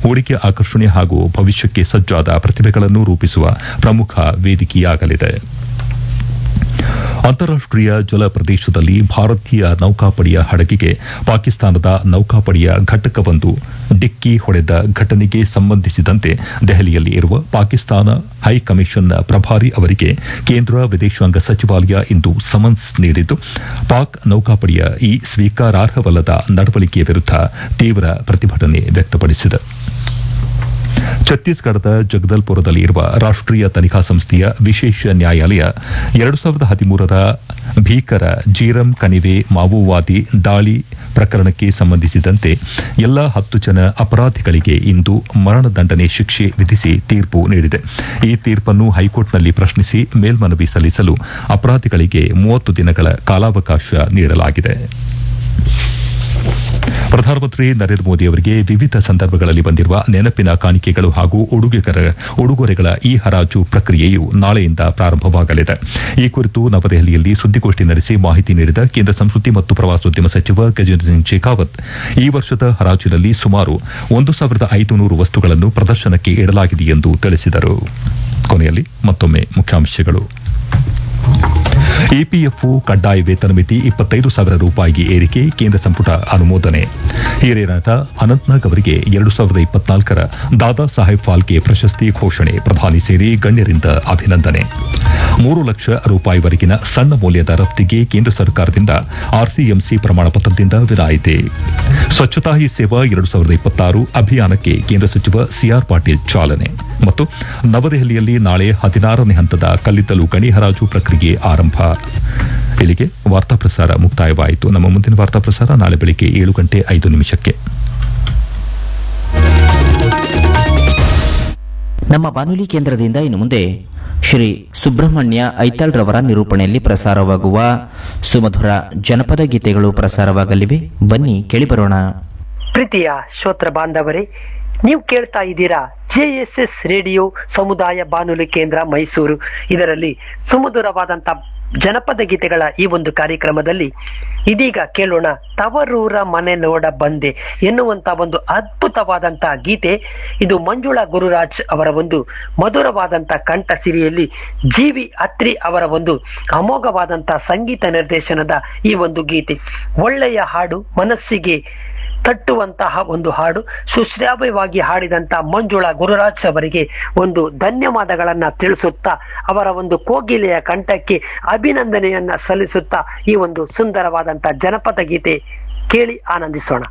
ಹೂಡಿಕೆ ಆಕರ್ಷಣೆ ಹಾಗೂ ಭವಿಷ್ಯಕ್ಕೆ ಸಜ್ಜಾದ ಪ್ರತಿಭೆಗಳನ್ನು ರೂಪಿಸುವ ಪ್ರಮುಖ ವೇದಿಕೆಯಾಗಲಿದೆ ಅಂತಾರಾಷ್ಟೀಯ ಜಲ ಪ್ರದೇಶದಲ್ಲಿ ಭಾರತೀಯ ನೌಕಾಪಡೆಯ ಹಡಗಿಗೆ ಪಾಕಿಸ್ತಾನದ ನೌಕಾಪಡೆಯ ಘಟಕವೊಂದು ಡಿಕ್ಕಿ ಹೊಡೆದ ಘಟನೆಗೆ ಸಂಬಂಧಿಸಿದಂತೆ ದೆಹಲಿಯಲ್ಲಿ ಇರುವ ಪಾಕಿಸ್ತಾನ ಹೈಕಮಿಷನ್ನ ಪ್ರಭಾರಿ ಅವರಿಗೆ ಕೇಂದ್ರ ವಿದೇಶಾಂಗ ಸಚಿವಾಲಯ ಇಂದು ಸಮನ್ಸ್ ನೀಡಿದ್ದು ಪಾಕ್ ನೌಕಾಪಡೆಯ ಈ ಸ್ವೀಕಾರಾರ್ಹವಲ್ಲದ ನಡವಳಿಕೆಯ ವಿರುದ್ಧ ತೀವ್ರ ಪ್ರತಿಭಟನೆ ವ್ಯಕ್ತಪಡಿಸಿದೆ ಛತ್ತೀಸ್ಗಢದ ಜಗದಲ್ಪುರದಲ್ಲಿ ಇರುವ ರಾಷ್ಟೀಯ ತನಿಖಾ ಸಂಸ್ಥೆಯ ವಿಶೇಷ ನ್ಯಾಯಾಲಯ ಎರಡು ಸಾವಿರದ ಹದಿಮೂರರ ಭೀಕರ ಜೀರಂ ಕಣಿವೆ ಮಾವೋವಾದಿ ದಾಳಿ ಪ್ರಕರಣಕ್ಕೆ ಸಂಬಂಧಿಸಿದಂತೆ ಎಲ್ಲ ಹತ್ತು ಜನ ಅಪರಾಧಿಗಳಿಗೆ ಇಂದು ಮರಣದಂಡನೆ ಶಿಕ್ಷೆ ವಿಧಿಸಿ ತೀರ್ಪು ನೀಡಿದೆ ಈ ತೀರ್ಪನ್ನು ಹೈಕೋರ್ಟ್ನಲ್ಲಿ ಪ್ರಶ್ನಿಸಿ ಮೇಲ್ಮನವಿ ಸಲ್ಲಿಸಲು ಅಪರಾಧಿಗಳಿಗೆ ಮೂವತ್ತು ದಿನಗಳ ಕಾಲಾವಕಾಶ ನೀಡಲಾಗಿದೆ ಪ್ರಧಾನಮಂತ್ರಿ ನರೇಂದ್ರ ಮೋದಿ ಅವರಿಗೆ ವಿವಿಧ ಸಂದರ್ಭಗಳಲ್ಲಿ ಬಂದಿರುವ ನೆನಪಿನ ಕಾಣಿಕೆಗಳು ಹಾಗೂ ಉಡುಗೊರೆಗಳ ಈ ಹರಾಜು ಪ್ರಕ್ರಿಯೆಯು ನಾಳೆಯಿಂದ ಪ್ರಾರಂಭವಾಗಲಿದೆ ಈ ಕುರಿತು ನವದೆಹಲಿಯಲ್ಲಿ ಸುದ್ದಿಗೋಷ್ಠಿ ನಡೆಸಿ ಮಾಹಿತಿ ನೀಡಿದ ಕೇಂದ್ರ ಸಂಸ್ಕೃತಿ ಮತ್ತು ಪ್ರವಾಸೋದ್ಯಮ ಸಚಿವ ಗಜೇಂದ್ರ ಸಿಂಗ್ ಶೇಖಾವತ್ ಈ ವರ್ಷದ ಹರಾಜಿನಲ್ಲಿ ಸುಮಾರು ಒಂದು ಸಾವಿರದ ಐದು ನೂರು ವಸ್ತುಗಳನ್ನು ಪ್ರದರ್ಶನಕ್ಕೆ ಇಡಲಾಗಿದೆ ಎಂದು ತಿಳಿಸಿದರು ಕೊನೆಯಲ್ಲಿ ಮತ್ತೊಮ್ಮೆ ಮುಖ್ಯಾಂಶಗಳು ಇಪಿಎಫ್ಒ ಕಡ್ಡಾಯ ವೇತನ ಮಿತಿ ಇಪ್ಪತ್ತೈದು ಸಾವಿರ ರೂಪಾಯಿಗೆ ಏರಿಕೆ ಕೇಂದ್ರ ಸಂಪುಟ ಅನುಮೋದನೆ ಹಿರಿಯ ನಟ ಅನಂತ್ನಾಗ್ ಅವರಿಗೆ ಎರಡು ಸಾವಿರದ ಇಪ್ಪತ್ನಾಲ್ಕರ ದಾದಾ ಸಾಹೇಬ್ ಫಾಲ್ಕೆ ಪ್ರಶಸ್ತಿ ಘೋಷಣೆ ಪ್ರಧಾನಿ ಸೇರಿ ಗಣ್ಯರಿಂದ ಅಭಿನಂದನೆ ಮೂರು ಲಕ್ಷ ರೂಪಾಯಿವರೆಗಿನ ಸಣ್ಣ ಮೌಲ್ಯದ ರಫ್ತಿಗೆ ಕೇಂದ್ರ ಸರ್ಕಾರದಿಂದ ಆರ್ಸಿಎಂಸಿ ಪ್ರಮಾಣ ಪತ್ರದಿಂದ ವಿನಾಯಿತಿ ಸ್ವಚ್ಛತಾ ಹಿ ಸೇವಾ ಎರಡು ಸಾವಿರದ ಇಪ್ಪತ್ತಾರು ಅಭಿಯಾನಕ್ಕೆ ಕೇಂದ್ರ ಸಚಿವ ಸಿಆರ್ ಪಾಟೀಲ್ ಚಾಲನೆ ಮತ್ತು ನವದೆಹಲಿಯಲ್ಲಿ ನಾಳೆ ಹದಿನಾರನೇ ಹಂತದ ಕಲ್ಲಿದ್ದಲು ಗಣಿ ಹರಾಜು ಪ್ರಕ್ರಿಯೆ ಆರಂಭ ಇಲ್ಲಿಗೆ ವಾರ್ತಾ ಪ್ರಸಾರ ಮುಕ್ತಾಯವಾಯಿತು ನಮ್ಮ ಮುಂದಿನ ವಾರ್ತಾ ಪ್ರಸಾರ ನಾಳೆ ಬೆಳಿಗ್ಗೆ ಏಳು ಗಂಟೆ ಐದು ನಿಮಿಷಕ್ಕೆ ನಮ್ಮ ಬಾನುಲಿ ಕೇಂದ್ರದಿಂದ ಇನ್ನು ಮುಂದೆ ಶ್ರೀ ಸುಬ್ರಹ್ಮಣ್ಯ ಐತಾಳ್ ರವರ ನಿರೂಪಣೆಯಲ್ಲಿ ಪ್ರಸಾರವಾಗುವ ಸುಮಧುರ ಜನಪದ ಗೀತೆಗಳು ಪ್ರಸಾರವಾಗಲಿವೆ ಬನ್ನಿ ಕೇಳಿಬರೋಣ ಪ್ರೀತಿಯ ಶ್ರೋತ್ರ ಬಾಂಧವರೇ ನೀವು ಕೇಳ್ತಾ ಇದ್ದೀರಾ ಜೆಎಸ್ಎಸ್ ರೇಡಿಯೋ ಸಮುದಾಯ ಬಾನುಲಿ ಕೇಂದ್ರ ಮೈಸೂರು ಇದರಲ್ಲಿ ಸುಮಧುರವಾದಂತ ಜನಪದ ಗೀತೆಗಳ ಈ ಒಂದು ಕಾರ್ಯಕ್ರಮದಲ್ಲಿ ಇದೀಗ ಕೇಳೋಣ ತವರೂರ ಮನೆ ನೋಡ ಬಂದೆ ಎನ್ನುವಂತ ಒಂದು ಅದ್ಭುತವಾದಂತ ಗೀತೆ ಇದು ಮಂಜುಳಾ ಗುರುರಾಜ್ ಅವರ ಒಂದು ಮಧುರವಾದಂತ ಕಂಠ ಸಿರಿಯಲ್ಲಿ ಜಿ ವಿ ಅತ್ರಿ ಅವರ ಒಂದು ಅಮೋಘವಾದಂತ ಸಂಗೀತ ನಿರ್ದೇಶನದ ಈ ಒಂದು ಗೀತೆ ಒಳ್ಳೆಯ ಹಾಡು ಮನಸ್ಸಿಗೆ ತಟ್ಟುವಂತಹ ಒಂದು ಹಾಡು ಸುಶ್ರಾವ್ಯವಾಗಿ ಹಾಡಿದಂತ ಮಂಜುಳಾ ಗುರುರಾಜ್ ಅವರಿಗೆ ಒಂದು ಧನ್ಯವಾದಗಳನ್ನ ತಿಳಿಸುತ್ತಾ ಅವರ ಒಂದು ಕೋಗಿಲೆಯ ಕಂಠಕ್ಕೆ ಅಭಿನಂದನೆಯನ್ನ ಸಲ್ಲಿಸುತ್ತಾ ಈ ಒಂದು ಸುಂದರವಾದಂತ ಜನಪದ ಗೀತೆ ಕೇಳಿ ಆನಂದಿಸೋಣ